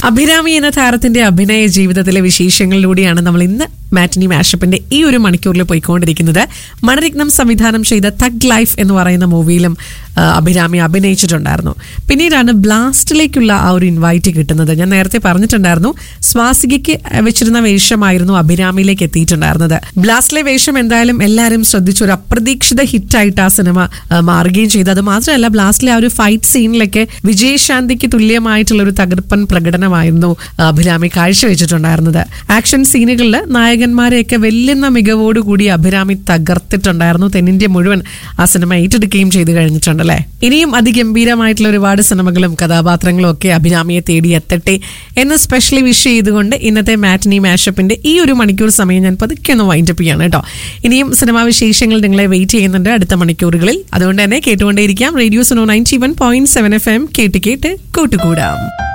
അഭിരാമി എന്ന താരത്തിന്റെ അഭിനയ ജീവിതത്തിലെ വിശേഷങ്ങളിലൂടെയാണ് നമ്മൾ ഇന്ന് മാറ്റിനി മാഷപ്പിന്റെ ഈ ഒരു മണിക്കൂറിൽ പോയിക്കൊണ്ടിരിക്കുന്നത് മണരത്നം സംവിധാനം ചെയ്ത തഗ് ലൈഫ് എന്ന് പറയുന്ന മൂവിയിലും ആ, അഭിരാമി അഭിനയിച്ചിട്ടുണ്ടായിരുന്നു പിന്നീടാണ് ബ്ലാസ്റ്റിലേക്കുള്ള ആ ഒരു ഇൻവൈറ്റ് കിട്ടുന്നത് ഞാൻ നേരത്തെ പറഞ്ഞിട്ടുണ്ടായിരുന്നു സ്വാസികയ്ക്ക് വെച്ചിരുന്ന വേഷമായിരുന്നു അഭിരാമിയിലേക്ക് എത്തിയിട്ടുണ്ടായിരുന്നത് ബ്ലാസ്റ്റിലെ വേഷം എന്തായാലും എല്ലാവരും ശ്രദ്ധിച്ചു ഒരു അപ്രതീക്ഷിത ഹിറ്റായിട്ട് ആ സിനിമ ആ, മാറുകയും ചെയ്തു അത് മാത്രമല്ല ബ്ലാസ്റ്റിലെ ആ ഒരു ഫൈറ്റ് സീനിലൊക്കെ വിജയശാന്തിക്ക് തുല്യമായിട്ടുള്ള ഒരു തകർപ്പൻ പ്രകടനമായിരുന്നു ആ, അഭിരാമി കാഴ്ചവെച്ചിട്ടുണ്ടായിരുന്നത് ആക്ഷൻ സീനുകളിൽ നായകന്മാരെയൊക്കെ വെല്ലുന്ന മികവോടുകൂടി അഭിരാമി തകർത്തിട്ടുണ്ടായിരുന്നു തെന്നിന്ത്യ മുഴുവൻ ആ സിനിമ ഏറ്റെടുക്കുകയും ചെയ്തു കഴിഞ്ഞിട്ടുണ്ടല്ലേ ഇനിയും അതിഗംഭീരമായിട്ടുള്ള ഒരുപാട് സിനിമകളും കഥാപാത്രങ്ങളും ഒക്കെ അഭിരാമിയെ തേടി എത്തട്ടെ എന്ന് സ്പെഷ്യലി വിഷ് ചെയ്തുകൊണ്ട് ഇന്നത്തെ മാറ്റിനി മാഷപ്പിന്റെ ഈ ഒരു മണിക്കൂർ സമയം ഞാൻ പതുക്കെ ഒന്ന് വൈൻഡപ്പ് ചെയ്യാണ് കേട്ടോ ഇനിയും സിനിമാ വിശേഷങ്ങൾ നിങ്ങളെ വെയിറ്റ് ചെയ്യുന്നുണ്ട് അടുത്ത മണിക്കൂറുകളിൽ അതുകൊണ്ട് തന്നെ കേട്ടുകൊണ്ടേയിരിക്കാം radio Suno ninety one point seven F M കേട്ട് കേട്ട് കൂട്ടുകൂടാം